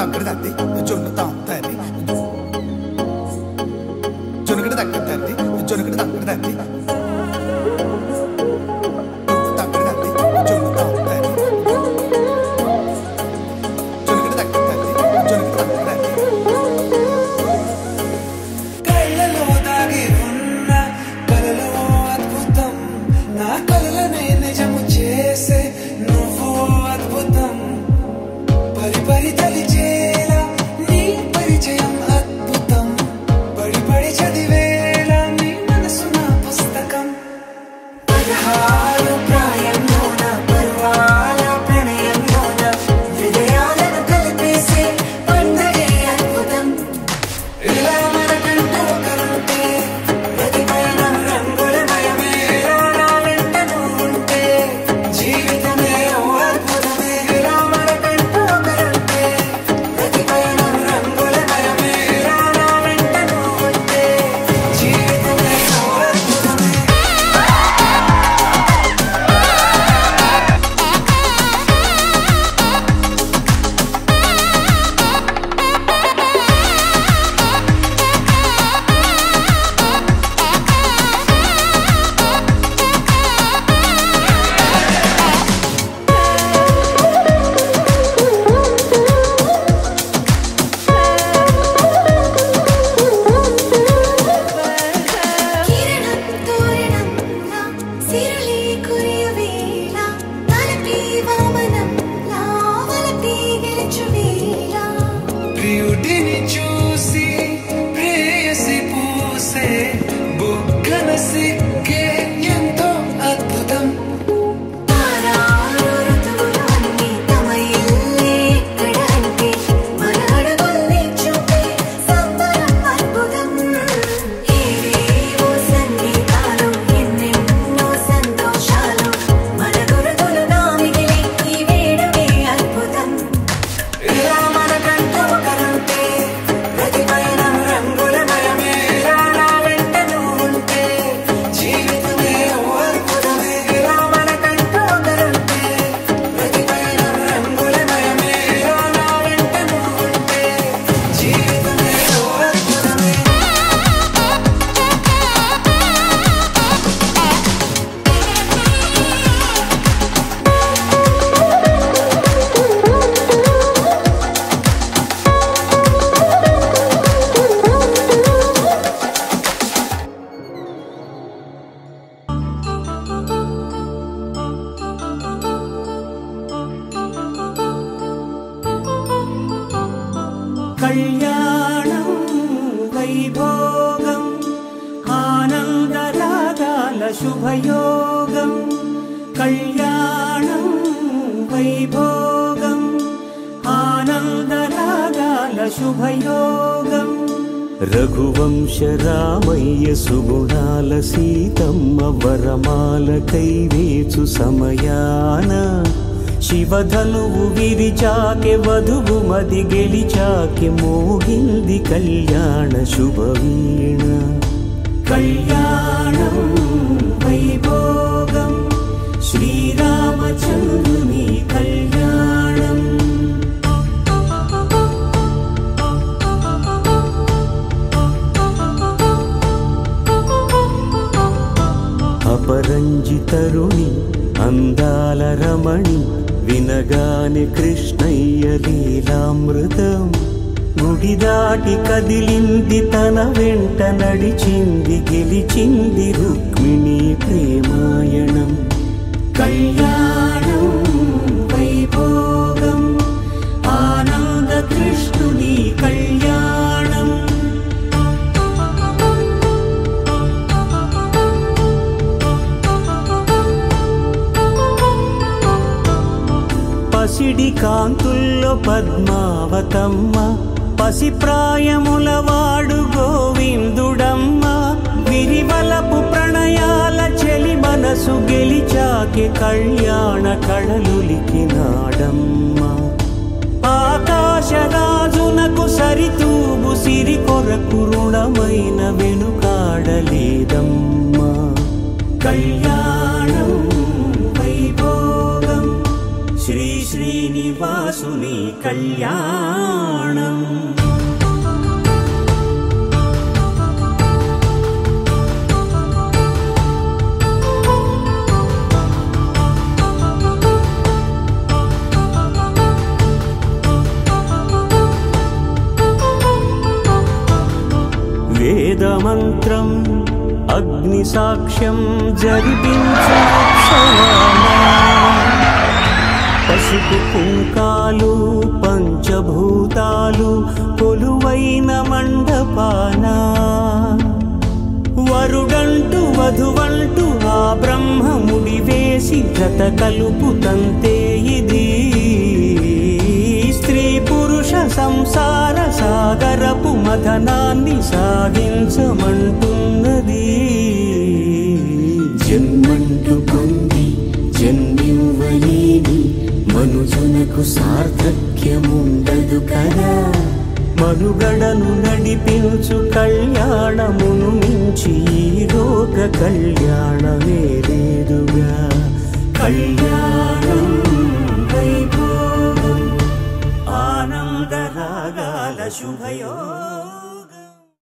తాకడి తద్ది జొన్ను తాంతది జొనుకడి తక్కడి తద్ది జొనుకడి తక్కడి తద్ది తక్కడి తద్ది జొన్ను తాంతది జొనుకడి తక్కడి తద్ది జొనుకడి తక్కడి తద్ది కళ్ళలో దాగి ఉన్న కలలో అద్భుతం నా కలలనే నిజము చేసే నువ్వు అద్భుతం పరి పరి తలిచేలా నీ పరిచయం అద్భుతం పడి పడి చదివేలా నీ మనసు నా పుస్తకం పదహారు ప్రాయంలోన పర్వాల ప్రణయంలోన హృదయాలను కలిపేసే పండగే అద్భుతం ఇలా మనకంటూ ఒకరుంటే ప్రతి పయనం రంగులమయమే నా వెంట నువ్వుంటే జీవితమే ఓ అద్భుతమే ఇలా మనకంటూ ఒకరుంటే ప్రతి పయనం రంగులమయమే నా వెంట నువ్వుంటే జీవితమే ఓ అద్భుతమే కిరణం తోరణంలా సిరులే కురియవేళ తలపి వామనంలా వలపి గెలుచువేళ ప్రియుడిని చూసి ప్రేయసి పూసే బుగ్గన సిగ్గే ఎంతో అద్భుతం తారారు ఋతువులన్నీ తమ ఇల్లే ఎక్కడంటే మన అడుగుల్ని చూపే సంబరం అద్భుతం ఏవేవో సంగీతాలు ఎన్నెన్నో సంతోషాలు మన గురుతులుగా మిగిలే ఈ వేడుకే అద్భుతం ఇలా మనకంటూ ఒకరుంటే ప్రతి పయనం రంగులమయమే నా వెంట నువ్వుంటే జీవితమే ఓ అద్భుతమే ఇలా మనకంటూ ఒకరుంటే ప్రతి పయనం రంగులమయమే నా వెంట నువ్వుంటే జీవితమే ఓ అద్భుతమే కళ్యాణం వైభోగం ఆనందరాగాల శుభయోగం కళ్యాణం వైభోగం ఆనందరాగాల శుభయోగం రఘువంశ రామయ్య సుగుణాల సీతమ్మ వరమాల కైవేచు సమయాన శివధనువు విరిచాకె వధువు మది గెలిచాకె మోగింది కళ్యాణ శుభవీణ కళ్యాణం వైభోగం శ్రీరామచంద్రుని కళ్యాణం అపరంజి తరుణి అందాల రమణి వినగాని కృష్ణయ్య లీలామృతం గుడి దాటి కదిలింది తన వెంట నడిచింది గెలిచింది రుక్మిణి ప్రేమాయణం కళ్యాణం వైభోగం ఆనంద కృష్ణుని కళ్యాణం పసిడి కాంతుల్లో పద్మావతమ్మ పసిప్రాయముల వాడు గోవిందుడమ్మ విరివలపు ప్రణయాల చెలి మనసు గెలిచాకి కళ్యాణ కళలులికినాడమ్మ ఆకాశరాజునకు సరితూగు సిరి కొరకు రుణమైన వెనుకాడలేదమ్మా కళ్యాణం వైభోగం శ్రీ శ్రీ శ్రీనివాసుని కళ్యాణం వేదమంత్రం అగ్ని సాక్ష్యం జరిపించు పసుపు కుంకాలు పంచభూతాలు కొలువైన మండపాన వరుడంటూ వధువంటూ ఆ బ్రహ్మముడి వేసి జత కలుపుతంతే ఇది స్త్రీ పురుష సంసార సాగరపు మథనాన్ని సాగించమంటున్నది జన్మంటు పొంది జన్మివ్వలేని మనుజునకు సార్థక్యముండదు కదా మనుగడను నడిపించు కళ్యాణమును మించి ఈ లోక కళ్యాణమే